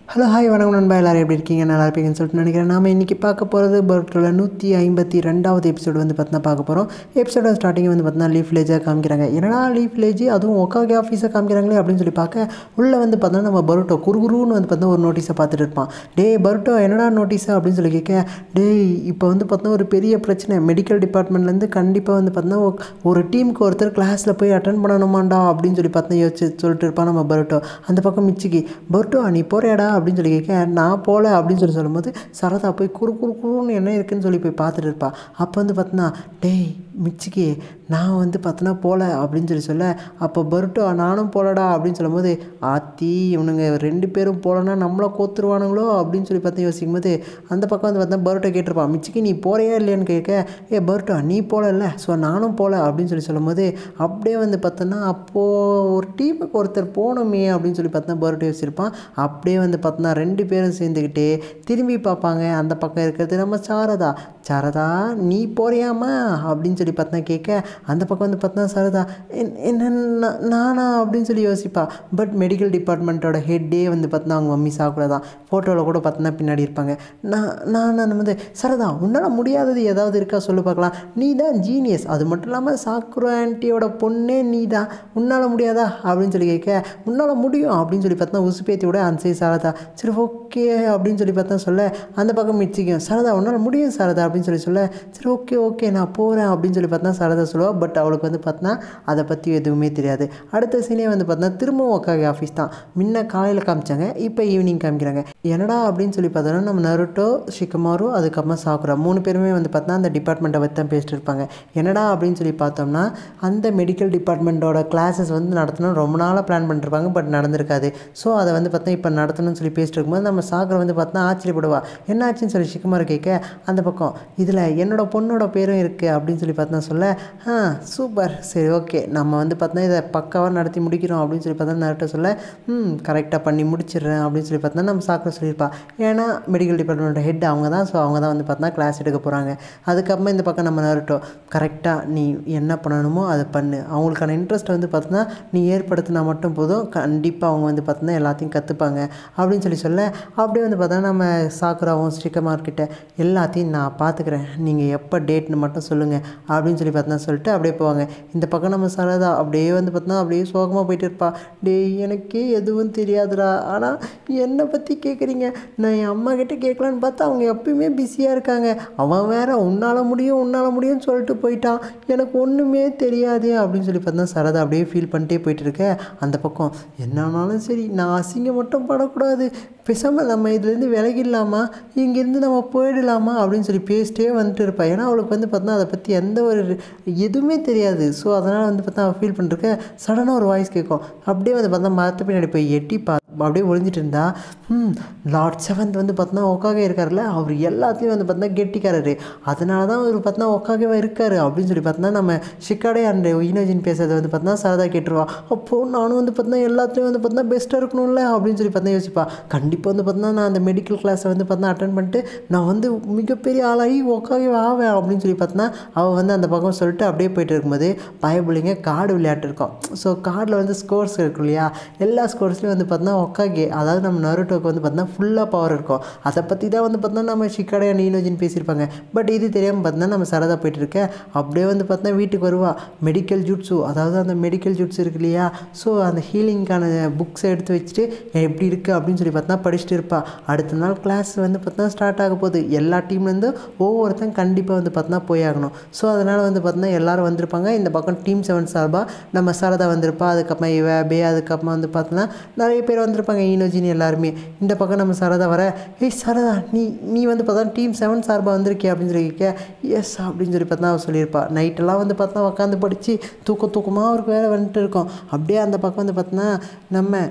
hello hi வணக்கம் நண்பா எல்லாரும் எப்படி இருக்கீங்க நல்லா இருப்பீங்கன்னு சொல்லிட்டு நினைக்கிறேன் நாம இன்றைக்கி பார்க்க போகிறது பர்த்ல நூற்றி ஐம்பத்தி ரெண்டாவது எபிசோடு வந்து பார்த்தீங்கன்னா பார்க்க போகிறோம் எபிசோட ஸ்டார்டிங் வந்து பார்த்தீங்கன்னா லீஃப் வில்லேஜாக காமிக்கிறாங்க என்னடா லீஃப் வில்லேஜ் அதுவும் ஒக்காகே ஆஃபீஸை காமிக்கிறாங்களே அப்படின்னு சொல்லி பார்க்க உள்ளே வந்து பார்த்தோன்னா நம்ம பரோட்டோ குறுகுருன்னு வந்து பார்த்தா ஒரு நோட்டீஸை பார்த்துட்டு இருப்பான் டேய் பரோட்டோ என்னடா நோட்டீஸா அப்படின்னு சொல்லி கேட்க டேய் இப்போ வந்து பார்த்தா ஒரு பெரிய பிரச்சனை மெடிக்கல் டிபார்ட்மெண்ட்லேருந்து கண்டிப்பாக வந்து பார்த்தா ஒரு டீமுக்கு ஒருத்தர் கிளாஸில் போய் அட்டன் பண்ணணுமாண்டா அப்படின்னு சொல்லி பார்த்தா யோசிச்சு சொல்லிட்டு இருப்பான் நம்ம பரோட்டோ அந்த பக்கம் மிச்சிக்கு பரோட்டோ நீ போறியாடா அப்படின்னு சொல்லி கேட்க நான் போகல அப்படின்னு சொல்லி சொல்லும்போது சரதா போய் குறு குறு குறுன்னு என்ன இருக்குன்னு சொல்லி போய் பார்த்துட்டு இருப்பா அப்போ வந்து பார்த்தோன்னா டேய் மிச்சிக்கு நான் வந்து பார்த்தோன்னா போகல அப்படின்னு சொல்லி சொல்ல அப்போ பருட்டோ நானும் போகலடா அப்படின்னு சொல்லும்போது ஆத்தி இவனுங்க ரெண்டு பேரும் போகலன்னா நம்மளை கோத்துருவானுங்களோ அப்படின்னு சொல்லி பார்த்து யோசிக்கும் போது அந்த பக்கம் வந்து பார்த்தா பருட்டோ கேட்டிருப்பான் மிச்சிக்கு நீ போறியா இல்லையான்னு கேட்க ஏ பருட்டோ நீ போகல ஸோ நானும் போகல அப்படின்னு சொல்லி சொல்லும்போது அப்படியே வந்து பார்த்தோன்னா அப்போது ஒரு டீமுக்கு ஒருத்தர் போகணுமே அப்படின்னு சொல்லி பார்த்தா பருட்டோ யோசிச்சிருப்பான் அப்படியே வந்து பார்த்தோன்னா ரெண்டு பேரும் சேர்ந்துக்கிட்டு திரும்பி பார்ப்பாங்க அந்த பக்கம் இருக்கிறது நம்ம சாரதா சாரதா நீ போறியாமா அப்படின்னு சொல்லி பார்த்தா கேட்க அந்த பக்கம் வந்து பார்த்தா சாரதா "என்- என்ன நா- நானா அப்படின்னு சொல்லி யோசிப்பா பட் மெடிக்கல் டிபார்ட்மெண்ட்டோட ஹெட்டே வந்து பார்த்தா அவங்க மம்மி சாக்குறா தான் ஃபோட்டோவில் கூட பார்த்தோன்னா பின்னாடி இருப்பாங்க நான் நான் நான் வந்து சரதா உன்னால் முடியாதது ஏதாவது இருக்கா சொல்லு பார்க்கலாம் நீ தான் ஜீனியஸ் அது மட்டும் இல்லாமல் சாக்குரோ ஆன்ட்டியோட பொண்ணே நீ தான் உன்னால் முடியாதா அப்படின்னு சொல்லி கேட்க உன்னால் முடியும் அப்படின்னு சொல்லி பார்த்தா உசுப்பேத்தி விட அந்த சரி சாரதா சரி ஓகே அப்படின்னு சொல்லி பார்த்தா சொல்ல அந்த பக்கம் மிச்சிக்கும் சாரதா உன்னால் முடியும் சாரதா அப்படின்னு சொல்லி சொல்ல சரி ஓகே ஓகே நான் போகிறேன் அப்படின்னு சொல்லி பார்த்தா சாரதா சொல்லுவா பட் அவளுக்கு வந்து பார்த்தா அதை பற்றி எதுவுமே தெரியாது அடுத்த சீனே வந்து பார்த்தா திரும்பவும் ஒக்காகி ஆஃபீஸ் தான் முன்ன காலையில் காமிச்சாங்க இப்போ ஈவினிங் காமிக்கிறாங்க என்னடா அப்படின்னு சொல்லி பார்த்தோன்னா நம்ம நருட்டோ ஷிகமாரு அதுக்கப்புறமா சாக்குரா மூணு பேருமே வந்து பார்த்தா அந்த டிபார்ட்மெண்ட்டை பற்றி தான் பேசிட்டு இருப்பாங்க என்னடா அப்படின்னு சொல்லி பார்த்தோம்னா அந்த மெடிக்கல் டிபார்ட்மெண்ட்டோட கிளாஸஸ் வந்து நடத்தணும் ரொம்ப நாளாக பிளான் பண்ணிருப்பாங்க பட் நடந்திருக்காது ஸோ அதை வந்து பார்த்தா இப்போ நடத்தணும்னு சொல்லி பேசிட்டு இருக்கும்போது நம்ம சாக்குரா வந்து பார்த்தா ஆச்சரியப்படுவா என்ன ஆச்சுன்னு சொல்லி ஷிகுமார் கேட்க அந்த பக்கம் இதில் என்னோட பொண்ணோட பேரும் இருக்குது அப்படின்னு சொல்லி பார்த்தா சொல்ல ஆ சூப்பர் சரி ஓகே நம்ம வந்து பார்த்தா இதை பக்காவாக நடத்தி முடிக்கிறோம் அப்படின்னு சொல்லி பார்த்தா நருட்டோ சொல்ல ம் கரெக்டாக பண்ணி முடிச்சிடுறேன் அப்படின்னு சொல்லி பார்த்தா நம்ம சாக்குரா சொல்லியிருப்பா ஏன்னா மெடிக்கல் டிபார்ட்மெண்ட்டோட ஹெட் அவங்க தான் ஸோ அவங்க தான் வந்து பார்த்தா கிளாஸ் எடுக்க போகிறாங்க அதுக்கப்புறமா இந்த பக்கம் நம்ம நருட்டோ கரெக்டாக நீ என்ன பண்ணணுமோ அதை பண்ணு அவங்களுக்கான இன்ட்ரெஸ்ட் வந்து பார்த்தோன்னா நீ ஏற்படுத்தினா மட்டும் போதும் கண்டிப்பாக அவங்க வந்து பார்த்தோன்னா எல்லாத்தையும் கற்றுப்பாங்க அப்படின்னு சொல்லி சொல்ல அப்படியே வந்து பார்த்தா நம்ம சாக்குராவும் ஸ்ரீகமார்கிட்ட எல்லாத்தையும் நான் பார்த்துக்கிறேன் நீங்கள் எப்போ டேட்னு மட்டும் சொல்லுங்கள் அப்படின்னு சொல்லி பார்த்தா சொல்லிட்டு அப்படியே போவாங்க இந்த பக்கம் நம்ம சரதா அப்படியே வந்து பார்த்தோன்னா அப்படியே சோகமாக போயிட்டு இருப்பா டேய் எனக்கே எதுவும் தெரியாதுடா ஆனால் என்னை பற்றி கேட்குறீங்க நான் என் அம்மா கிட்ட கேட்கலான்னு பார்த்தா அவங்க எப்பயுமே பிஸியாக இருக்காங்க அவன் வேற உன்னால் முடியும் உன்னால் முடியும்னு சொல்லிட்டு போயிட்டான் எனக்கு ஒன்றுமே தெரியாதே அப்படின்னு சொல்லி பார்த்தா சரதா அப்படியே ஃபீல் பண்ணிட்டே போயிட்டு இருக்க அந்த பக்கம் என்னானாலும் சரி நான் அசிங்கம் மட்டும் படக்கூடாது பேசாமல் நம்ம இதுலேருந்து விலகிடலாமா இங்கேருந்து நம்ம போயிடலாமா அப்படின்னு சொல்லி பேசிட்டே வந்துட்டு இருப்பா ஏன்னா அவளுக்கு வந்து பார்த்தா அதை பற்றி எந்த ஒரு எதுவுமே தெரியாது ஸோ அதனால் வந்து பார்த்தா அவள் ஃபீல் பண்ணிருக்க சடனாக ஒரு வாய்ஸ் கேட்கும் அப்படியே வந்து பார்த்தா மரத்து பின்னாடி போய் எட்டி பா அப்படியே ஒளிஞ்சிட்டு இருந்தா ம் லார்ட் செவன்த் வந்து பார்த்தா ஒக்காக இருக்கார்ல அவர் எல்லாத்துலேயும் வந்து பார்த்தா கெட்டிக்காரரு அதனால தான் அவர் பார்த்தா ஒக்காகவே இருக்காரு அப்படின்னு சொல்லி பார்த்தா நம்ம ஷிக்காடே அண்ட் இனோஜின் பேசுறதை வந்து பார்த்தா சரதா கேட்டுருவா அப்போது நானும் வந்து பார்த்தா எல்லாத்துலேயும் வந்து பார்த்தா பெஸ்ட்டாக இருக்கணும்ல அப்படின்னு சொல்லி பார்த்தா யோசிப்பா கண்டிப்பாக வந்து பார்த்தா நான் அந்த மெடிக்கல் கிளாஸை வந்து பார்த்தா அட்டன் பண்ணிட்டு நான் வந்து மிகப்பெரிய ஆளாகி ஒக்காகவே ஆவேன் அப்படின்னு சொல்லி பார்த்தா அவள் வந்து அந்த பக்கம் சொல்லிட்டு அப்படியே போயிட்டு இருக்கும்போது பயபுள்ளிங்க கார்டு விளையாட்டு இருக்கோம் ஸோ கார்டில் வந்து ஸ்கோர்ஸ் இருக்கும் இல்லையா எல்லா ஸ்கோர்ஸ்லையும் வந்து பார்த்தா ஒக்காகே அதாவது நம்ம நருட்டோக்கு வந்து பார்த்தா ஃபுல்லாக பவர் இருக்கும் அதை பற்றி தான் வந்து பார்த்தா நம்ம ஷிக்காடையா நீனோஜின் பேசியிருப்பாங்க பட் இது தெரியாமல் பார்த்தா நம்ம சரதா போயிட்டு இருக்க அப்படியே வந்து பார்த்தா வீட்டுக்கு வருவா மெடிக்கல் ஜூட்ஸு அதாவது அந்த மெடிக்கல் ஜூட்ஸ் இருக்கு இல்லையா ஸோ அந்த ஹீலிங்க்கான புக்ஸை எடுத்து வச்சுட்டு எப்படி இருக்குது அப்படின்னு சொல்லி பார்த்தா படிச்சுட்டு இருப்பா அடுத்த நாள் கிளாஸ் வந்து பார்த்தா ஸ்டார்ட் ஆக போகுது எல்லா டீம்லேருந்து ஒவ்வொருத்தன் கண்டிப்பாக வந்து பார்த்தா போய் ஆகணும் ஸோ அதனால் வந்து பார்த்தா எல்லாரும் வந்திருப்பாங்க இந்த பக்கம் டீம் செவன் சார்பாக நம்ம சரதா வந்திருப்பா அதுக்கப்புறமா இவ பே அதுக்கப்புறமா வந்து பார்த்தோன்னா நிறைய பேர் வந்திருப்பாங்க ஈனோஜின் எல்லாருமே இந்த பக்கம் நம்ம சரதா வர ஏய் சரதா நீ நீ வந்து பார்த்தா டீம் செவன் சார்பாக வந்திருக்கிய அப்படின்னு சொல்லி கேட்க எஸ் அப்படின்னு சொல்லி பார்த்தா அவள் சொல்லியிருப்பா நைட்டெல்லாம் வந்து பார்த்தா உட்காந்து படித்து தூக்க தூக்கமாக அவருக்கு வேறு வந்துட்டு இருக்கோம் அப்படியே அந்த பக்கம் வந்து பார்த்தோன்னா நம்ம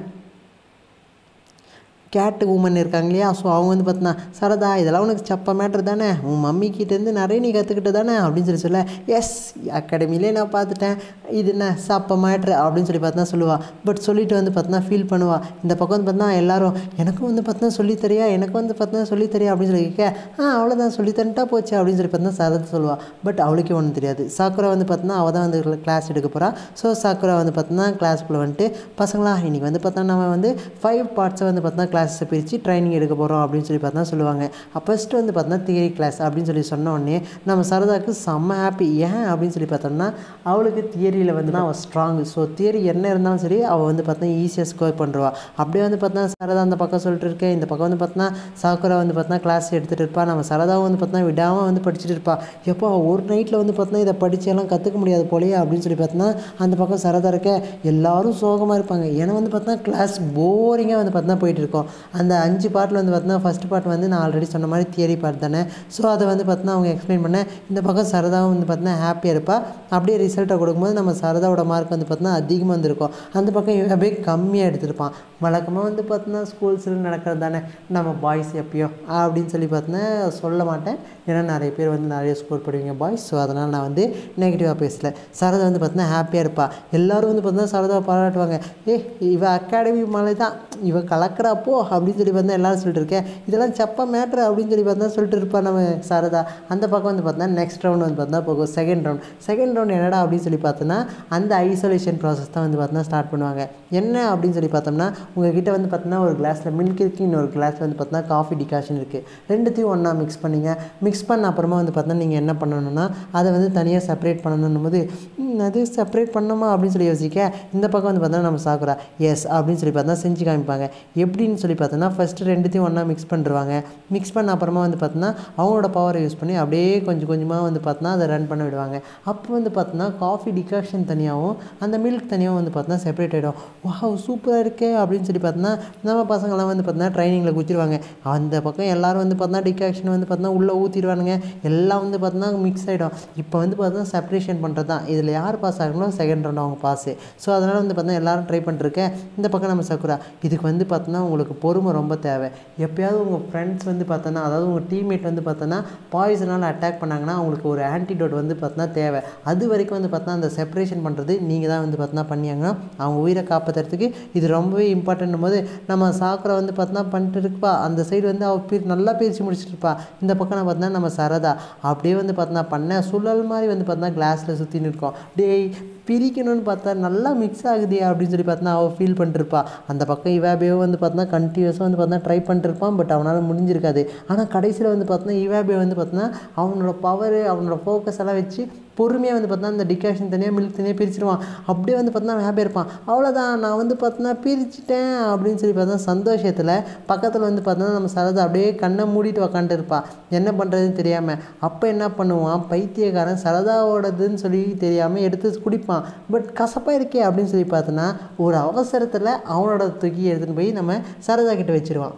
கேட்டு உமன் இருக்காங்க இல்லையா ஸோ அவங்க வந்து பார்த்தா சரதா இதெல்லாம் உனக்கு சப்ப மேட்ரு தானே உன் மம்மி கிட்டேருந்து நிறைய நீ கற்றுக்கிட்ட தானே அப்படின்னு சொல்லி சொல்ல எஸ் அகாடமிலே நான் பார்த்துட்டேன் இது என்ன சப்ப மேட்ரு அப்படின்னு சொல்லி பார்த்தா சொல்லுவா பட் சொல்லிட்டு வந்து பார்த்தா ஃபீல் பண்ணுவா இந்த பக்கம் வந்து பார்த்தா எல்லாரும் எனக்கும் வந்து பார்த்தா சொல்லித்தரியா எனக்கு வந்து பார்த்தா சொல்லித்தரியா அப்படின்னு சொல்லி கேட்க ஆ அவ்வளோதான் சொல்லித்தரட்டா போச்சு அப்படின்னு சொல்லி பார்த்தா சரதா சொல்லுவா பட் அவளுக்கே ஒன்றும் தெரியாது சாக்குரா வந்து பார்த்தா அவள் தான் வந்து கிளாஸ் எடுக்க போகிறா ஸோ சாக்குரா வந்து பார்த்தா கிளாஸ்க்குள்ளே வந்துட்டு பசங்களா இன்றைக்கி வந்து பார்த்தா நம்ம வந்து ஃபைவ் பார்ட்ஸை வந்து பார்த்தா கிளாஸை பிரித்து ட்ரைனிங் எடுக்க போகிறோம் அப்படின்னு சொல்லி பார்த்தா சொல்லுவாங்க ஃபஸ்ட்டு வந்து பார்த்தோன்னா தியரி கிளாஸ் அப்படின்னு சொல்லி சொன்ன உடனே நம்ம சரதாக்கு செம்ம ஹாப்பி ஏன் அப்படின்னு சொல்லி பார்த்தோம்னா அவளுக்கு தியரியில் வந்து அவள் ஸ்ட்ராங் ஸோ தியரி என்ன இருந்தாலும் சரி அவள் வந்து பார்த்தா ஈஸியாக ஸ்கோர் பண்ணுறவா அப்படியே வந்து பார்த்தா சரதா அந்த பக்கம் சொல்லிட்டு இருக்கேன் இந்த பக்கம் வந்து பார்த்தா சாக்குரா வந்து பார்த்தா கிளாஸ் எடுத்துகிட்டு இருப்பா நம்ம சரதாவும் வந்து பார்த்தா விடாமல் வந்து படிச்சுட்டு இருப்பா எப்போ ஒரு நைட்டில் வந்து பார்த்தா இதை படிச்செல்லாம் கற்றுக்க முடியாது போலயே அப்படின்னு சொல்லி பார்த்தோன்னா அந்த பக்கம் சரதா இருக்க எல்லாரும் சோகமாக இருப்பாங்க ஏன்னா வந்து பார்த்தா கிளாஸ் போரிங்காக வந்து பார்த்தா போயிட்டு இருக்கோம் அந்த அஞ்சு பார்ட்டில் வந்து பார்த்தா ஃபஸ்ட் பார்ட் வந்து நான் ஆல்ரெடி சொன்ன மாதிரி தியரி பார்ட் தானே ஸோ அதை வந்து பார்த்தா அவங்க எக்ஸ்பிளைன் பண்ண இந்த பக்கம் சரதாவும் வந்து பார்த்தா ஹாப்பியாக இருப்பா அப்படியே ரிசல்ட்டை கொடுக்கும்போது நம்ம சரதாவோட மார்க் வந்து பார்த்தா அதிகமாக வந்திருக்கும் அந்த பக்கம் இவன் அப்படியே கம்மியாக எடுத்திருப்பான் வழக்கமாக வந்து பார்த்தோன்னா ஸ்கூல்ஸில் நடக்கிறது தானே நம்ம பாய்ஸ் எப்பயோ அப்படின்னு சொல்லி பார்த்தோன்னா சொல்ல மாட்டேன் ஏன்னா நிறைய பேர் வந்து நிறைய ஸ்கோர் பண்ணுவீங்க பாய்ஸ் ஸோ அதனால் நான் வந்து நெகட்டிவாக பேசல சரதா வந்து பார்த்தோன்னா ஹாப்பியாக இருப்பா எல்லோரும் வந்து பார்த்தோன்னா சரதாவை பாராட்டுவாங்க ஏ இவ அகாடமி மலை தான் இவ கலக்கிறப்போ அப்படின்னு சொல்லி பார்த்தா எல்லாரும் சொல்லிட்டு இருக்கேன் இதெல்லாம் சப்பா மேட்ரு அப்படின்னு சொல்லி பார்த்தா சொல்லிட்டு இருப்பா நம்ம சரதா அந்த பக்கம் வந்து பார்த்தா நெக்ஸ்ட் ரவுண்ட் வந்து பார்த்தா போகும் செகண்ட் ரவுண்ட் செகண்ட் ரவுண்ட் என்னடா அப்படின்னு சொல்லி பார்த்தோன்னா அந்த ஐசோலேஷன் ப்ராசஸ் தான் வந்து பார்த்தோன்னா ஸ்டார்ட் பண்ணுவாங்க என்ன அப்படின்னு சொல்லி பார்த்தோம்னா உங்ககிட்ட வந்து பார்த்தோன்னா ஒரு கிளாஸில் மில்க் இருக்குது இன்னொரு கிளாஸில் வந்து பார்த்தோன்னா காஃபி டிகாஷன் இருக்குது ரெண்டுத்தையும் ஒன்றா மிக்ஸ் பண்ணிங்க மிக்ஸ் பண்ண அப்புறமா வந்து பார்த்தா நீங்கள் என்ன பண்ணணும்னா அதை வந்து தனியாக செப்பரேட் பண்ணணும் போது "ம், அது செப்பரேட் பண்ணணுமா அப்படின்னு சொல்லி யோசிக்க இந்த பக்கம் வந்து பார்த்தா நம்ம சாக்குறா எஸ் அப்படின்னு சொல்லி பார்த்தா செஞ்சு காமிப்பாங்க எப்படின்னு சொல்லி பார்த்தோன்னா ஃபஸ்ட்டு ரெண்டுத்தையும் ஒன்றா மிக்ஸ் பண்ணிடுவாங்க மிக்ஸ் பண்ண அப்புறமா வந்து பார்த்தோன்னா அவங்களோட பவரை யூஸ் பண்ணி அப்படியே கொஞ்சம் கொஞ்சமாக வந்து பார்த்தோன்னா அதை ரன் பண்ண விடுவாங்க அப்போ வந்து பார்த்தோன்னா காஃபி டிகாஷன் தனியாகவும் அந்த மில்க் தனியாகவும் வந்து பார்த்தோன்னா செப்பரேட் ஆகிடும் வாவ் சூப்பராக இருக்கே அப்படின்னு சொல்லி பார்த்தோன்னா நம்ம பசங்களாம் வந்து பார்த்தோன்னா ட்ரைனிங்கில் குச்சிருவாங்க அந்த பக்கம் எல்லாரும் வந்து பார்த்தோன்னா டிகாஷன் வந்து பார்த்தோன்னா உள்ளே ஊற்றிடுவானுங்க எல்லாம் வந்து பார்த்தோன்னா மிக்ஸ் ஆகிடும் இப்போ வந்து பார்த்தோன்னா செப்பரேஷன் பண்ணுறது தான் இதில் யார் பாஸ் ஆகணும் செகண்ட் ரவுண்ட் அவங்க பாஸு ஸோ அதனால் வந்து பார்த்தோன்னா எல்லாரும் ட்ரை பண்ணிருக்கேன் இந்த பக்கம் நம்ம சக்குரா இதுக்கு வந்து பார்த்தோன்னா உங்களுக்கு பொறுமை ரொம்ப தேவை எப்பயாவது உங்கள் ஃப்ரெண்ட்ஸ் வந்து பார்த்தோன்னா அதாவது உங்கள் டீம்மேட் வந்து பார்த்தோன்னா பாய்ஸனால் அட்டாக் பண்ணாங்கன்னா அவங்களுக்கு ஒரு ஆன்டிடோட் வந்து பார்த்தோன்னா தேவை அது வரைக்கும் வந்து பார்த்தோன்னா அந்த செப்பரேஷன் பண்ணுறது நீங்கள் தான் வந்து பார்த்தோன்னா பண்ணியாங்கன்னா அவங்க உயிரை காப்பாற்றுறதுக்கு இது ரொம்பவே இம்பார்ட்டன்ட் போது நம்ம சாக்குரை வந்து பார்த்தோன்னா பண்ணிட்டு இருப்பா அந்த சைடு வந்து அவள் பி நல்லா பேசி முடிச்சிட்டு இருப்பா இந்த பக்கம் நான் பார்த்தோன்னா நம்ம சரதா அப்படியே வந்து பார்த்தோன்னா பண்ண சுழல் மாதிரி வந்து பார்த்தோன்னா கிளாஸில் சுற்றின்னு இருக்கோம் டேய் பிரிக்கணும்னு பார்த்தா நல்லா மிக்ஸ் ஆகுதே அப்படின்னு சொல்லி பார்த்தா அவள் ஃபீல் பண்ணிருப்பா அந்த பக்கம் இவாபேவோ வந்து பார்த்தா கண்டினியூஸாக வந்து பார்த்தா ட்ரை பண்ணிருப்பான் பட் அவனால் முடிஞ்சிருக்காது ஆனால் கடைசியில் வந்து பார்த்தோன்னா இவாபே வந்து பார்த்தோன்னா அவனோட பவர் அவனோட ஃபோக்கஸ் எல்லாம் வச்சு பொறுமையாக வந்து பார்த்தா அந்த டிகாஷன் தனியாக மில்க் தனியாக பிரிச்சிருவான் அப்படியே வந்து பார்த்தா ஹாப்பியாக இருப்பான் அவ்வளோதான் நான் வந்து பார்த்தோன்னா பிரிச்சிட்டேன் அப்படின்னு சொல்லி பார்த்தா சந்தோஷத்தில் பக்கத்தில் வந்து பார்த்தோன்னா நம்ம சரதா அப்படியே கண்ணை மூடிட்டு உக்காந்துட்டு இருப்பா என்ன பண்ணுறதுன்னு தெரியாமல் அப்போ என்ன பண்ணுவான் பைத்தியக்காரன் சரதாவோடதுன்னு சொல்லி தெரியாமல் எடுத்து குடிப்பான் பட் கசப்பாக இருக்கே அப்படின்னு சொல்லி பார்த்தோன்னா ஒரு அவசரத்தில் அவனோட தூக்கி எடுத்துன்னு போய் நம்ம சரதா கிட்ட வச்சிருவான்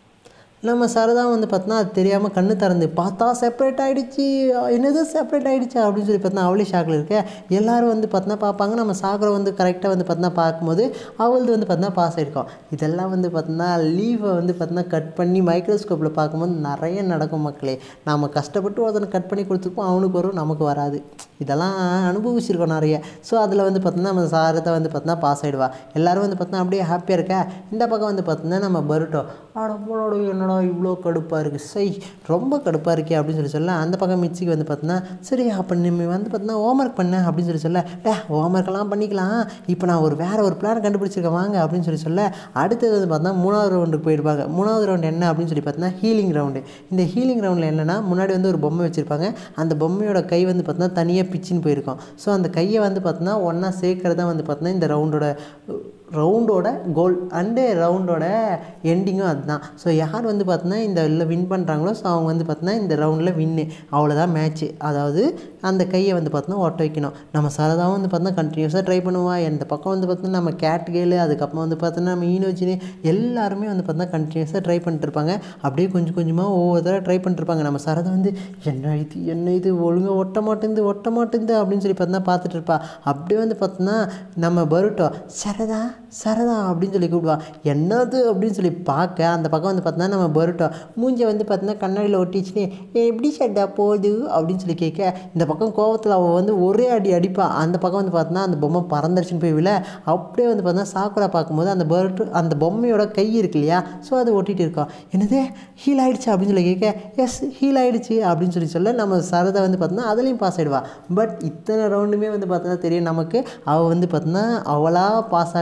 நம்ம சரதா வந்து பார்த்தோன்னா அது தெரியாமல் கண்ணு திறந்து பார்த்தா செப்பரேட் ஆகிடுச்சு என்னது செப்பரேட் ஆகிடுச்சு அப்படின்னு சொல்லி பார்த்தா அவளே ஷாக்கில் இருக்க எல்லாரும் வந்து பார்த்தோன்னா பார்ப்பாங்க நம்ம சாகரை வந்து கரெக்டாக வந்து பார்த்தோன்னா பார்க்கும்போது அவளது வந்து பார்த்தோன்னா பாஸ் ஆகிருக்கும் இதெல்லாம் வந்து பார்த்தோன்னா லீவை வந்து பார்த்தோன்னா கட் பண்ணி மைக்ரோஸ்கோப்பில் பார்க்கும்போது நிறைய நடக்கும் மக்களே நாம் கஷ்டப்பட்டு ஒருத்தனை கட் பண்ணி கொடுத்துருப்போம் அவனுக்கு வரும் நமக்கு வராது இதெல்லாம் அனுபவிச்சிருக்கோம் நிறைய ஸோ அதில் வந்து பார்த்தோன்னா நம்ம சாரத்தை வந்து பார்த்தோன்னா பாஸ் ஆகிடுவா எல்லோரும் வந்து பார்த்தோன்னா அப்படியே ஹாப்பியாக இருக்கா இந்த பக்கம் வந்து பார்த்தோன்னா நம்ம பருட்டோ ஆட போனோட என்னடா இவ்வளோ கடுப்பாக இருக்குது சை ரொம்ப கடுப்பாக இருக்கே அப்படின்னு சொல்லி சொல்ல அந்த பக்கம் மிச்சிக்கு வந்து பார்த்தோன்னா சரி அப்போ நீ வந்து பார்த்தோன்னா ஹோம்ஒர்க் பண்ண அப்படின்னு சொல்லி சொல்ல டே ஹோம்ஒர்க்கெல்லாம் பண்ணிக்கலாம் இப்போ நான் ஒரு வேறு ஒரு பிளான் கண்டுபிடிச்சிருக்கேன் வாங்க அப்படின்னு சொல்லி சொல்ல அடுத்தது வந்து பார்த்தா மூணாவது ரவுண்டுக்கு போயிருப்பாங்க மூணாவது ரவுண்டு என்ன அப்படின்னு சொல்லி பார்த்தோன்னா ஹீலிங் ரவுண்டு இந்த ஹீலிங் ரவுண்டில் என்னென்னா முன்னாடி வந்து ஒரு பொம்மை வச்சுருப்பாங்க அந்த பொம்மையோட கை வந்து பார்த்தோன்னா தனியாக பிச்சின்னு போயிருக்கும் ஸோ அந்த கையை வந்து பார்த்தோன்னா ஒன்றா சேர்க்கறது தான் வந்து பார்த்தோன்னா இந்த ரவுண்டோட ரவுண்டோட கோல் அண்டு ரவுண்டோட எண்டிங்கும் அதுதான் ஸோ யார் வந்து பார்த்தோன்னா இந்த இதில் வின் பண்ணுறாங்களோ ஸோ அவங்க வந்து பார்த்தோன்னா இந்த ரவுண்டில் வின்னு அவ்வளோதான் மேட்ச்சு அதாவது அந்த கையை வந்து பார்த்தோன்னா ஒட்ட வைக்கணும் நம்ம சரதாவும் வந்து பார்த்தோன்னா கண்டினியூஸாக ட்ரை பண்ணுவா இந்த பக்கம் வந்து பார்த்தோன்னா நம்ம கேட் கேலு அதுக்கப்புறம் வந்து பார்த்தோன்னா நம்ம ஈனோஜினி எல்லாருமே வந்து பார்த்தோன்னா கண்டினியூஸாக ட்ரை பண்ணிட்டு இருப்பாங்க அப்படியே கொஞ்சம் கொஞ்சமாக ஒவ்வொரு தடவை ட்ரை பண்ணிருப்பாங்க நம்ம சரதா வந்து என்ன இது என்ன இது ஒழுங்காக ஒட்ட மாட்டேங்குது ஒட்ட மாட்டேங்குது அப்படின்னு சொல்லி பார்த்தோன்னா பார்த்துட்டு இருப்பா அப்படியே வந்து பார்த்தோன்னா நம்ம பருட்டோ சரதா சரதா அப்படின்னு சொல்லி கூப்பிடுவா என்னது அப்படின்னு சொல்லி பார்க்க அந்த பக்கம் வந்து பார்த்தோன்னா நம்ம பருட்டோ மூஞ்சை வந்து பார்த்தோன்னா கண்ணாடியில் ஒட்டிச்சுன்னு எப்படி சட்டா போகுது அப்படின்னு சொல்லி கேட்க இந்த பக்கம் கோவத்தில் அவள் வந்து ஒரே அடி அடிப்பா அந்த பக்கம் வந்து பார்த்தோன்னா அந்த பொம்மை பறந்துருச்சுன்னு போய் விழ அப்படியே வந்து பார்த்தோன்னா சாக்குரா பார்க்கும்போது அந்த பருட்டு அந்த பொம்மையோட கை இருக்கு இல்லையா ஸோ அது ஒட்டிகிட்டு இருக்கோம் என்னது ஹீல் ஆயிடுச்சு அப்படின்னு சொல்லி கேட்க எஸ் ஹீல் ஆயிடுச்சு அப்படின்னு சொல்லி சொல்ல நம்ம சரதை வந்து பார்த்தோன்னா அதுலேயும் பாஸ் ஆகிடுவா பட் இத்தனை ரவுண்டுமே வந்து பார்த்தோன்னா தெரியும் நமக்கு அவள் வந்து பார்த்தோன்னா அவளாக பாஸ் ஆகலை ஏதோ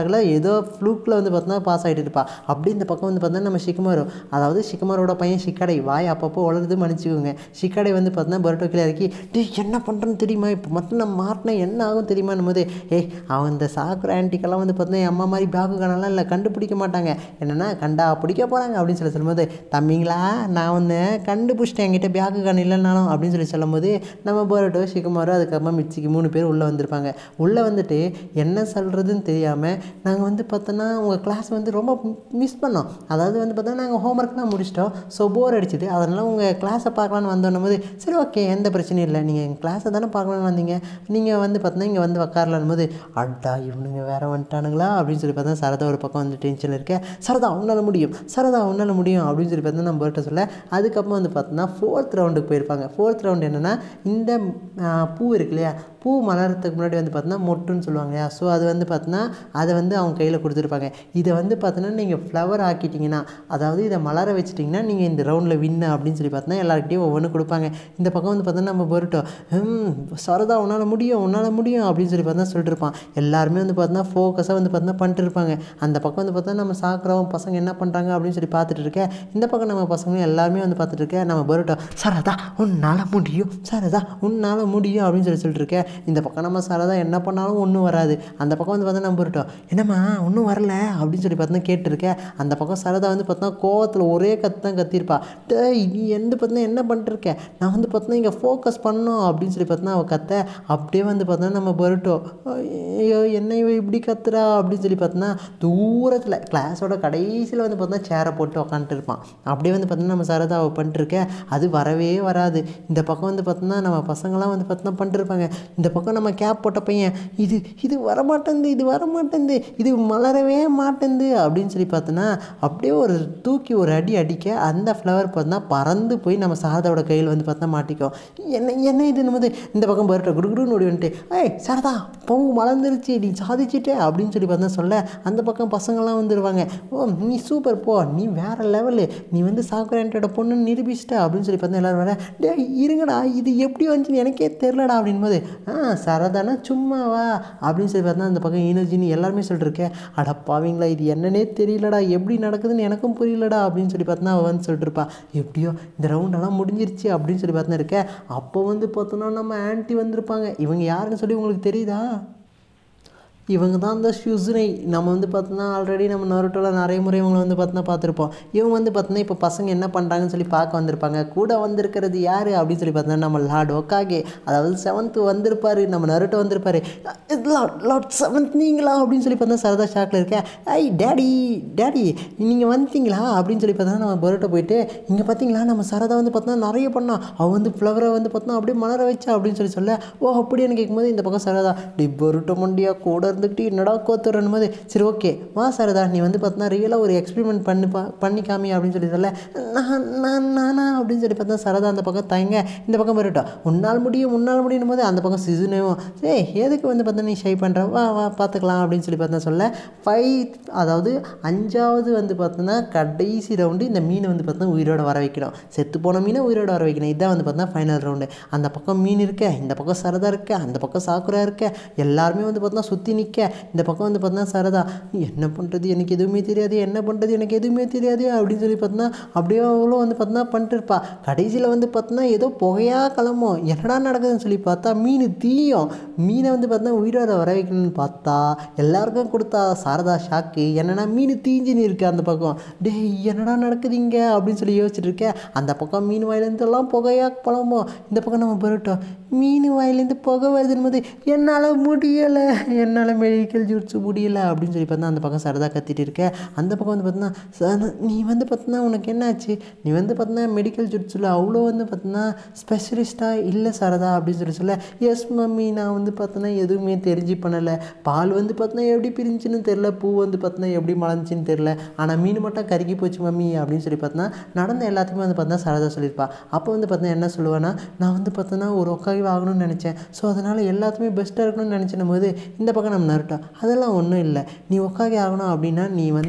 ஏதோ ஃப்ளூக்கில் வந்து பார்த்தோன்னா பாஸ் ஆகிட்டு இருப்பா அப்படி இந்த பக்கம் வந்து பார்த்தோன்னா நம்ம ஷிக்குமாரு அதாவது ஷிக்குமாரோட பையன் ஷிக்கடை வாய் அப்பப்போ வளருது மன்னிச்சுக்கோங்க ஷிக்கடை வந்து பார்த்தோன்னா பரோட்டோ கீழே இறக்கி டேய் என்ன பண்ணுறேன்னு தெரியுமா இப்போ மட்டும் நான் மாட்டினா என்ன ஆகும் தெரியுமான்னு போது ஏய் அவன் இந்த சாக்குற ஆன்ட்டிக்கெல்லாம் வந்து பார்த்தோன்னா என் அம்மா மாதிரி பேக்கு கணலாம் இல்லை கண்டுபிடிக்க மாட்டாங்க என்னென்னா கண்டா பிடிக்க போகிறாங்க அப்படின்னு சொல்லி சொல்லும்போது தம்பிங்களா நான் வந்து கண்டுபிடிச்சிட்டேன் என்கிட்ட பேக்கு கண் இல்லைனாலும் அப்படின்னு சொல்லி சொல்லும்போது நம்ம பரோட்டோ ஷிக்குமாரோ அதுக்கப்புறமா மிச்சிக்கு மூணு பேர் உள்ளே வந்திருப்பாங்க உள்ளே வந்துட்டு என்ன சொல்கிறதுன்னு தெரியாமல் நாங்கள் வந்து பார்த்தோன்னா உங்கள் கிளாஸ் வந்து ரொம்ப மிஸ் பண்ணோம் அதாவது வந்து பார்த்தோன்னா நாங்கள் ஹோம்ஒர்க்லாம் முடிச்சிட்டோம் ஸோ போர் அடிச்சுது அதனால் உங்கள் கிளாஸை பார்க்கலான்னு வந்தோன்னும் போது சரி ஓகே எந்த பிரச்சனையும் இல்லை நீங்கள் எங்கள் கிளாஸை தானே பார்க்கலான்னு வந்தீங்க நீங்கள் வந்து பார்த்தோன்னா இங்கே வந்து உட்காரலான் போது அட்டா இவனுங்க வேற வந்துட்டானுங்களா அப்படின்னு சொல்லி பார்த்தா சரதா ஒரு பக்கம் வந்து டென்ஷனில் இருக்க சரதா உன்னால் முடியும் சரதா உன்னால் முடியும் அப்படின்னு சொல்லி பார்த்தா நம்ம பர்ட்ட சொல்ல அதுக்கப்புறம் வந்து பார்த்தோன்னா ஃபோர்த் ரவுண்டுக்கு போயிருப்பாங்க ஃபோர்த் ரவுண்ட் என்னென்னா இந்த ஆ, பூ இருக்கு இல்லையா பூ மலர்றதுக்கு முன்னாடி வந்து பார்த்தோன்னா மொட்டுன்னு சொல்லுவாங்க இல்லையா ஸோ அது வந்து பார்த்தோன்னா அதை வந்து அவங்க கையில் கொடுத்துருப்பாங்க இதை வந்து பார்த்தோன்னா நீங்கள் ஃப்ளவர் ஆக்கிட்டீங்கன்னா அதாவது இதை மலர வச்சிட்டிங்கன்னா நீங்கள் இந்த ரவுண்டில் வின்னு அப்படின்னு சொல்லி பார்த்தோன்னா எல்லாருக்கிட்டையும் ஒவ்வொன்று கொடுப்பாங்க இந்த பக்கம் வந்து பார்த்தோன்னா நம்ம போரிட்டோம் ம் சரதா உன்னால் முடியும் உன்னால் முடியும் அப்படின்னு சொல்லி பார்த்தா சொல்லிட்டு இருப்பான் எல்லாருமே வந்து பார்த்தோன்னா ஃபோக்கஸாக வந்து பார்த்தோன்னா பண்ணிட்டு இருப்பாங்க அந்த பக்கம் வந்து பார்த்தா நம்ம சாக்குறவங்க பசங்க என்ன பண்ணுறாங்க அப்படின்னு சொல்லி பார்த்துட்டு இருக்கேன் இந்த பக்கம் நம்ம பசங்க எல்லாருமே வந்து பார்த்துட்டு இருக்கேன் நம்ம போரிட்டோம் சரதா உன்னால் முடியும் சரதா உன்னால் முடியும் அப்படின்னு சொல்லி சொல்லிட்டு இருக்கேன் இந்த பக்கம் நம்ம சரதா என்ன பண்ணாலும் ஒன்றும் வராது அந்த பக்கம் வந்து பார்த்தா நம்ம போரிட்டோம் என்னம்மா ஒன்றும் வரல அப்படின்னு சொல்லி பார்த்தா கேட்டிருக்கேன் அந்த பக்கம் சரதா வந்து பார்த்தா கோவத்தில் ஒரே கத்து தான் கத்திருப்பா டேய் நீ எந்த பார்த்தா என்ன பண்ணிட்டுருக்க நான் வந்து பார்த்தா இங்கே ஃபோக்கஸ் பண்ணோம் அப்படின்னு சொல்லி பார்த்தா அவள் கத்த அப்படியே வந்து பார்த்தா நம்ம போரிட்டோம் ஐயோ என்ன இவ இப்படி கத்துறா அப்படின்னு சொல்லி பார்த்தோன்னா தூரத்தில் கிளாஸோட கடைசியில் வந்து பார்த்தா சேரை போட்டு உக்காந்துட்டு இருப்பான் அப்படியே வந்து பார்த்தோன்னா நம்ம சரதா அவள் பண்ணிட்டுருக்க அது வரவே வராது இந்த பக்கம் வந்து பார்த்தோன்னா நம்ம பசங்களாம் வந்து பார்த்தோன்னா பண்ணிட்டுருப்பாங்க இந்த பக்கம் நம்ம கேப் போட்ட பையன் இது இது வரமாட்டேங்குது இது வரமாட்டேங்குது இது மலரவே மாட்டேங்குது அப்படின்னு சொல்லி பார்த்தோன்னா அப்படியே ஒரு தூக்கி ஒரு அடி அடிக்க அந்த ஃப்ளவர் பார்த்தா பறந்து போய் நம்ம சாரதாவோட கையில் வந்து பார்த்தா மாட்டிக்கும் என்ன என்ன இது நம்ம இந்த பக்கம் பரட்ட குடுகுடுன்னு ஓடி வந்துட்டு ஏய் சாரதா பூ மலர்ந்துருச்சு நீ சாதிச்சிட்டே அப்படின்னு சொல்லி பார்த்தா சொல்ல அந்த பக்கம் பசங்கள்லாம் வந்துடுவாங்க ஓ நீ சூப்பர் போ நீ வேற லெவலு நீ வந்து சாக்குரேண்டோட பொண்ணுன்னு நிரூபிச்சிட்ட அப்படின்னு சொல்லி பார்த்தா எல்லாரும் வர டே இருங்கடா இது எப்படி வந்துச்சுன்னு எனக்கே தெரிலடா அப்படின் போது ஆ சரதானா சும்மா வா அப்படின்னு சொல்லி பார்த்தா அந்த பக்கம் ஈனர்ஜின்னு எல்லாருமே சொல்லிட்டு இருக்கேன் அடப்பாவீங்களா இது என்னன்னே தெரியலடா எப்படி நடக்குதுன்னு எனக்கும் புரியலடா அப்படின்னு சொல்லி பார்த்தா அவள் வந்து சொல்லிட்டு இருப்பா எப்படியோ இந்த ரவுண்டெல்லாம் முடிஞ்சிருச்சு அப்படின்னு சொல்லி பார்த்தா இருக்க அப்போ வந்து பார்த்தோன்னா நம்ம ஆன்ட்டி வந்திருப்பாங்க இவங்க யாருன்னு சொல்லி உங்களுக்கு தெரியுதா இவங்க தான் இந்த ஷுசுனை நம்ம வந்து பார்த்தோன்னா ஆல்ரெடி நம்ம நருட்டோவில் நிறைய முறை இவங்களை வந்து பார்த்தோன்னா பார்த்துருப்போம் இவங்க வந்து பார்த்தோன்னா இப்போ பசங்க என்ன பண்ணுறாங்கன்னு சொல்லி பார்க்க வந்திருப்பாங்க கூட வந்திருக்கிறது யார் அப்படின்னு சொல்லி பார்த்தோன்னா நம்ம லார்ட் ஒக்காகே அதாவது செவன்த்து வந்திருப்பார் நம்ம நருட்டோ வந்திருப்பார் லார்ட் லார்ட் செவன்த் நீங்களா அப்படின்னு சொல்லி பார்த்தா சரதா ஷாக்கில் இருக்கேன் ஐ டேடி டேடி நீங்கள் வந்துட்டீங்களா அப்படின்னு சொல்லி பார்த்தா நம்ம பரோட்டோ போயிட்டு இங்கே பார்த்தீங்களா நம்ம சரதா வந்து பார்த்தா நிறைய பண்ணா அவள் வந்து ஃப்ளவரை வந்து பார்த்தா அப்படியே மலர வச்சா அப்படின்னு சொல்லி சொல்ல ஓ அப்படின்னு கேட்கும்போது இந்த பக்கம் சரதா டி பரோட்டோ மண்டியா கூட இருந்துக்கிட்டு என்னடா கோத்துறன்னு போது சரி ஓகே வா சரதா நீ வந்து பார்த்தா ரியலாக ஒரு எக்ஸ்பெரிமெண்ட் பண்ணி பா பண்ணி காமி அப்படின்னு சொல்லி சொல்ல நான் நான் நானா அப்படின்னு சொல்லி பார்த்தா சரதா அந்த பக்கம் தயங்க இந்த பக்கம் பரோட்டோ உன்னால் முடியும் உன்னால் முடியும் போது அந்த பக்கம் சிசுனேவும் ஏய் எதுக்கு வந்து பார்த்தா நீ ஷை பண்ணுற வா வா பார்த்துக்கலாம் அப்படின்னு சொல்லி பார்த்தா சொல்ல ஃபைவ் அதாவது அஞ்சாவது வந்து பார்த்தோன்னா கடைசி ரவுண்டு இந்த மீனை வந்து பார்த்தா உயிரோட வர வைக்கணும் செத்து போன மீனை உயிரோட வர வைக்கணும் இதான் வந்து பார்த்தா ஃபைனல் ரவுண்டு அந்த பக்கம் மீன் இருக்க இந்த பக்கம் சரதா இருக்க அந்த பக்கம் சாக்குரா இருக்க எல்லாருமே வந்து பார்த்தா சுற்றி நிற்க இந்த பக்கம் வந்து பார்த்தா சரதா என்ன பண்ணுறது எனக்கு எதுவுமே தெரியாது என்ன பண்ணுறது எனக்கு எதுவுமே தெரியாது அப்படின்னு சொல்லி பார்த்தா அப்படியே அவ்வளோ வந்து பார்த்தா பண்ணிட்டு இருப்பா கடைசியில் வந்து பார்த்தோன்னா ஏதோ புகையாக கிளம்பும் என்னடா நடக்குதுன்னு சொல்லி பார்த்தா மீன் தீயும் மீனை வந்து பார்த்தா உயிரோட வர வைக்கணும்னு பார்த்தா எல்லாருக்கும் கொடுத்தா சாரதா ஷாக்கு என்னன்னா மீன் தீஞ்சுன்னு இருக்கு அந்த பக்கம் டேய் என்னடா நடக்குது இங்க அப்படின்னு சொல்லி யோசிச்சுட்டு இருக்கேன் அந்த பக்கம் மீன் வாயிலேருந்து எல்லாம் புகையாக புலம்போம் இந்த பக்கம் நம்ம போயிட்டோம் மீன் வாயிலேருந்து புகை வருதுன்னு போது என்னால் முடியலை என்னால் மெடிக்கல் ஜூட்ஸ் முடியல அப்படின்னு சொல்லி பார்த்தா அந்த பக்கம் சரதா கத்திட்டு இருக்க அந்த பக்கம் வந்து பார்த்தீங்கன்னா "ச- நீ வந்து பார்த்தீங்கன்னா உனக்கு என்னாச்சு நீ வந்து பார்த்தீங்கன்னா மெடிக்கல் ஜூட்ஸில் அவ்வளோ வந்து பார்த்தீங்கன்னா ஸ்பெஷலிஸ்ட்டாக இல்லை சரதா அப்படின்னு சொல்லி சொல்ல எஸ் மம்மி நான் வந்து பார்த்தீங்கன்னா எதுவுமே தெரிஞ்சு பண்ணலை பால் வந்து பார்த்தீங்கன்னா எப்படி பிரிஞ்சுன்னு தெரில பூ வந்து பார்த்தீங்கன்னா எப்படி மலர்ந்துச்சின்னு தெரில ஆனால் மீன் மட்டும் கருகி போச்சு மம்மி அப்படின்னு சொல்லி பார்த்தீங்கன்னா நடந்த எல்லாத்தையுமே வந்து பார்த்தீங்கன்னா சரதா சொல்லியிருப்பா அப்போ வந்து பார்த்தீங்கன்னா என்ன சொல்லுவேன்னா நான் வந்து பார்த்தீங்கன்னா ஒரு ஒக்காய் ஆகணும்னு நினச்சேன் ஸோ அதனால் எல்லாத்துமே பெஸ்ட்டாக இருக்கணும்னு நினச்சின போது இந்த பக்கம் நம்ம நருட்டோம் அதெல்லாம் ஒன்றும் இல்லை நீ ஒக்காகி ஆகணும் அப்படின்னா நீ வந்து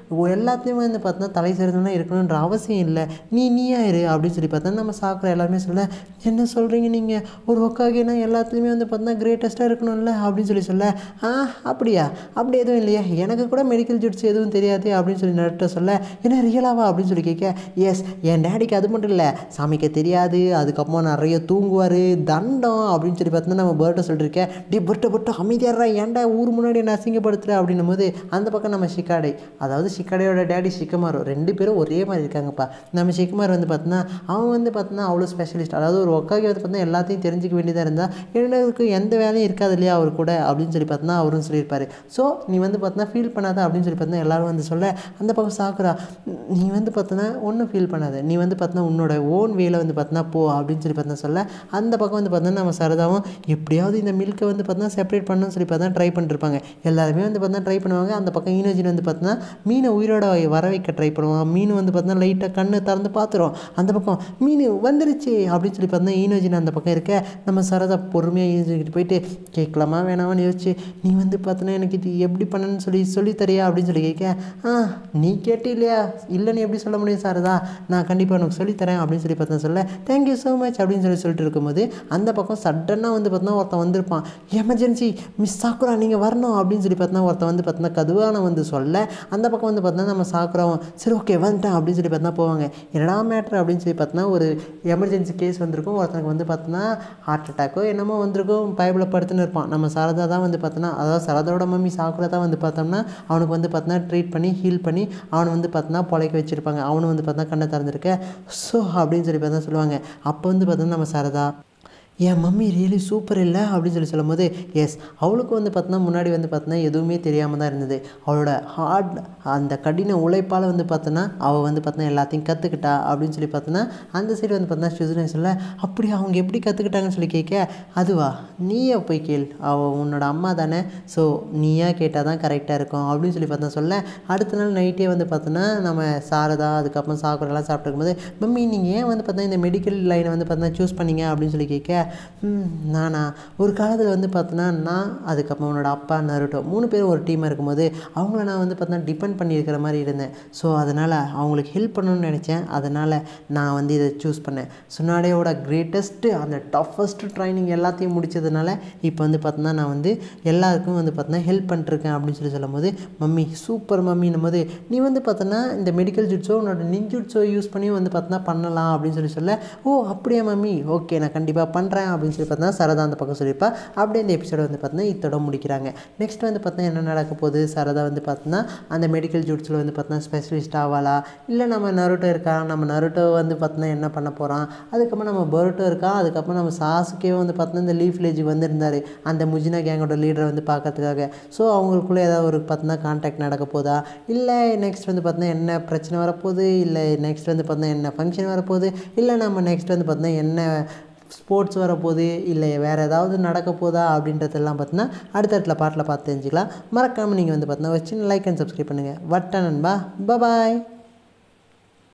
எல்லாத்துலேயுமே வந்து பார்த்தோன்னா தலை சிறந்தவனா இருக்கணுன்ற அவசியம் இல்லை நீ நீயா இரு அப்படின்னு சொல்லி பார்த்தா நம்ம சாக்குற எல்லாருமே சொல்ல என்ன சொல்கிறீங்க நீங்கள் ஒரு ஒக்காகேனா எல்லாத்துலேயுமே வந்து பார்த்தோன்னா கிரேட்டஸ்ட்டாக இருக்கணும்ல அப்படின்னு சொல்லி சொல்ல ஆ அப்படியா அப்படி எதுவும் இல்லையா எனக்கு கூட மெடிக்கல் ஜுட்ஸ் எதுவும் தெரியாது அப்படின்னு சொல்லி நட்ட சொல்ல என்ன ரியலாவா அப்படின்னு சொல்லி கேட்க எஸ் என் டேடிக்கு அது மட்டும் இல்லை சாமிக்கு தெரியாது அதுக்கப்புறமா நிறைய தூங்குவார் தண்டம் அப்படின்னு சொல்லி பார்த்தோன்னா நம்ம பேர்ட்டை சொல்லியிருக்கேன் டி பர்ட்டை பட்டு அமைதியாடுறா ஏன்டா ஊர் முன்னாடி என்ன அசிங்கப்படுத்துற அப்படின்னும் போது அந்த பக்கம் நம்ம ஷிக்காடை அதாவது ஷிக்காடையோட டேடி ஷிக்கமாரோ ரெண்டு பேரும் ஒரே மாதிரி இருக்காங்கப்பா நம்ம ஷிக்குமார் வந்து பார்த்தோன்னா அவன் வந்து பார்த்தோன்னா அவ்வளோ ஸ்பெஷலிஸ்ட் அதாவது ஒரு ஒக்காகி வந்து பார்த்தா எல்லாத்தையும் தெரிஞ்சுக்க வேண்டியதாக இருந்தால் எனக்கு எந்த வேலையும் இருக்காது இல்லையா அவர் கூட அப்படின்னு சொல்லி பார்த்தோன்னா அவரும் சொல்லியிருப்பாரு ஸோ நீ வந்து பார்த்தோன்னா ஃபீல் பண்ணாத அப்படின்னு சொல்லி பார்த்தா எல்லாரும் வந்து சொல்ல அந்த பக்கம் சாக்குறா நீ வந்து பார்த்தோன்னா ஒன்றும் ஃபீல் பண்ணாத நீ வந்து பார்த்தோன்னா உன்னோட ஓன் வேலை வந்து பார்த்தோன்னா போ அப்படின்னு சொல்லி பார்த்தா சொல்ல அந்த பக்கம் வந்து பார்த்தோன்னா நம்ம சரதாவும் எப்படியாவது இந்த மில்கை வந்து பார்த்தோன்னா செப்பரேட் பண்ணணும்னு சொல்லி பார்த்தா ட்ரை பண்ணிருப்பாங்க எல்லாருமே வந்து பார்த்தா ட்ரை பண்ணுவாங்க அந்த பக்கம் ஈனோஜின் வந்து பார்த்தோன்னா மீனை உயிரோட வர வைக்க ட்ரை பண்ணுவான் மீன் வந்து பார்த்தோன்னா லைட்டாக கண்ணை திறந்து பார்த்துரும் அந்த பக்கம் மீன் வந்துருச்சு அப்படின்னு சொல்லி பார்த்தா ஈனோஜின் அந்த பக்கம் இருக்க நம்ம சரதா பொறுமையாக ஈனோஜிக்கிட்டு போயிட்டு கேட்கலாமா வேணாமான்னு யோசிச்சு நீ வந்து பார்த்தோன்னா எனக்கு இது எப்படி பண்ணணும்னு சொல்லி சொல்லித் தரியா அப்படின்னு சொல்லி கேட்க ஆ நீ கேட்டு இல்லையா இல்லைன்னு எப்படி சொல்ல முடியும் சாரதா நான் கண்டிப்பாக உனக்கு சொல்லித்தரேன் அப்படின்னு சொல்லி பார்த்தா சொல்ல தேங்க்யூ ஸோ மச் அப்படின்னு சொல்லி சொல்லிட்டு இருக்கும்போது அந்த பக்கம் சடனாக வந்து பார்த்தோன்னா ஒருத்தன் வந்திருப்பான் எமர்ஜென்சி மிஸ் சாக்குரா நீங்கள் வரணும் அப்படின்னு சொல்லி பார்த்தா ஒருத்தன் வந்து பார்த்தோன்னா கதுவான வந்து சொல்ல அந்த பக்கம் வந்து பார்த்தோன்னா நம்ம சாக்குறாவும் சரி ஓகே வந்துட்டேன் அப்படின்னு சொல்லி பார்த்தா போவாங்க என்னடா மேட்ரு அப்படின்னு சொல்லி பார்த்தோன்னா ஒரு எமர்ஜென்சி கேஸ் வந்திருக்கும் ஒருத்தனுக்கு வந்து பார்த்தோன்னா ஹார்ட் அட்டாக்கோ என்னமோ வந்திருக்கும் பயபில் படுத்துன்னு இருப்பான் நம்ம சாரதா தான் வந்து பார்த்தோன்னா அதாவது சரதாவோட மம்மி சாக்குரா தான் வந்து பார்த்தோம்னா அவனுக்கு வந்து பார்த்தோன்னா ட்ரீட் பண்ணி ஹீல் பண்ணி அவனை வந்து பார்த்தோன்னா பொழைக்க வச்சுருப்பாங்க அவனு வந்து பார்த்தா கண்ணை திறந்துருக்க ஸோ அப்படின்னு சொல்லி பார்த்தா சொல்லுவாங்க அப்போ வந்து பார்த்தோன்னா நம்ம சரதா என் மம்மி ரியலி சூப்பர் இல்லை அப்படின்னு சொல்லி சொல்லும்போது எஸ் அவளுக்கு வந்து பார்த்தோன்னா முன்னாடி வந்து பார்த்தோன்னா எதுவுமே தெரியாமல் தான் இருந்தது அவளோட ஹார்ட் அந்த கடின உழைப்பால் வந்து பார்த்தோன்னா அவள் வந்து பார்த்தோன்னா எல்லாத்தையும் கற்றுக்கிட்டா அப்படின்னு சொல்லி பார்த்தோன்னா அந்த சைடு வந்து பார்த்தோன்னா சுஜினேஸ் சொல்ல அப்படி அவங்க எப்படி கற்றுக்கிட்டாங்கன்னு சொல்லி கேட்க அதுவா நீயே போய் கேள் அவள் உன்னோட அம்மா தானே ஸோ நீயா கேட்டால் தான் கரெக்டாக இருக்கும் அப்படின்னு சொல்லி பார்த்தா சொல்ல அடுத்த நாள் நைட்டே வந்து பார்த்தோன்னா நம்ம சாரதா அதுக்கப்புறம் சாக்குறெல்லாம் சாப்பிட்டுருக்கும்போது மம்மி நீங்கள் ஏன் வந்து பார்த்தா இந்த மெடிக்கல் லைனை வந்து பார்த்தா சூஸ் பண்ணீங்க அப்படின்னு சொல்லி கேட்க "ம், நானா ஒரு காலத்தில் வந்து பார்த்தோன்னா நான் அதுக்கப்புறம் உன்னோட அப்பா நருட்டோ மூணு பேரும் ஒரு டீமாக இருக்கும்போது அவங்கள நான் வந்து பார்த்தா டிபெண்ட் பண்ணியிருக்கிற மாதிரி இருந்தேன் ஸோ அதனால் அவங்களுக்கு ஹெல்ப் பண்ணணும்னு நினச்சேன் அதனால் நான் வந்து இதை சூஸ் பண்ணேன் சுனாடையோட கிரேட்டஸ்ட்டு அந்த டஃபஸ்ட்டு ட்ரைனிங் எல்லாத்தையும் முடிச்சதுனால இப்போ வந்து பார்த்தோன்னா நான் வந்து எல்லாருக்கும் வந்து பார்த்தோன்னா ஹெல்ப் பண்ணிருக்கேன் அப்படின்னு சொல்லி சொல்லும்போது மம்மி சூப்பர் மம்மின்னும் போது நீ வந்து பார்த்தோன்னா இந்த மெடிக்கல் ஜுட்ஸோ உன்னோட நிஞ்சுட்ஸோ யூஸ் பண்ணி வந்து பார்த்தோன்னா பண்ணலாம் அப்படின்னு சொல்லி சொல்ல ஓ அப்படியா மம்மி ஓகே நான் கண்டிப்பாக பண்ணுறேன் அப்படின்னு சொல்லி பார்த்தா சரதா அந்த பக்கம் சொல்லியிருப்பா அப்படியே இந்த எபிசோட வந்து பார்த்தோன்னா இத்தோட முடிக்கிறாங்க நெக்ஸ்ட் வந்து பார்த்தா என்ன நடக்க போகுது சரதா வந்து பார்த்தோன்னா அந்த மெடிக்கல் ஜூட்ஸில் வந்து பார்த்தோன்னா ஸ்பெஷலிஸ்ட் ஆவாளா இல்லை நம்ம நருட்டோ இருக்கா நம்ம நருட்டோ வந்து பார்த்தோன்னா என்ன பண்ண போகிறான் அதுக்கப்புறம் நம்ம பருட்டோ இருக்கா அதுக்கப்புறம் நம்ம சாசுக்கே வந்து பார்த்தோன்னா இந்த லீஃப் வில்லேஜுக்கு வந்திருந்தார் அந்த முஜினா கேங்கோட லீடரை வந்து பார்க்கறதுக்காக ஸோ அவங்களுக்குள்ளே ஏதாவது ஒரு பார்த்தோன்னா கான்டாக்ட் நடக்க போதா இல்லை நெக்ஸ்ட் வந்து பார்த்தோன்னா என்ன பிரச்சனை வரப்போகுது இல்லை நெக்ஸ்ட் வந்து பார்த்தோன்னா என்ன ஃபங்க்ஷன் வரப்போகுது இல்லை நம்ம நெக்ஸ்ட் வந்து பார்த்தோன்னா என்ன ஸ்போர்ட்ஸ் வரப்போகுது இல்லை வேறு ஏதாவது நடக்க போதா அப்படின்றதெல்லாம் பார்த்தீங்கன்னா அடுத்தடுத்த பாட்டில் பார்த்து தெரிஞ்சுக்கலாம் மறக்காமல் நீங்கள் வந்து பார்த்தீங்கன்னா வச்சு லைக் அண்ட் சப்ஸ்கிரைப் பண்ணுங்கள் வட்ட நண்பா பபாய்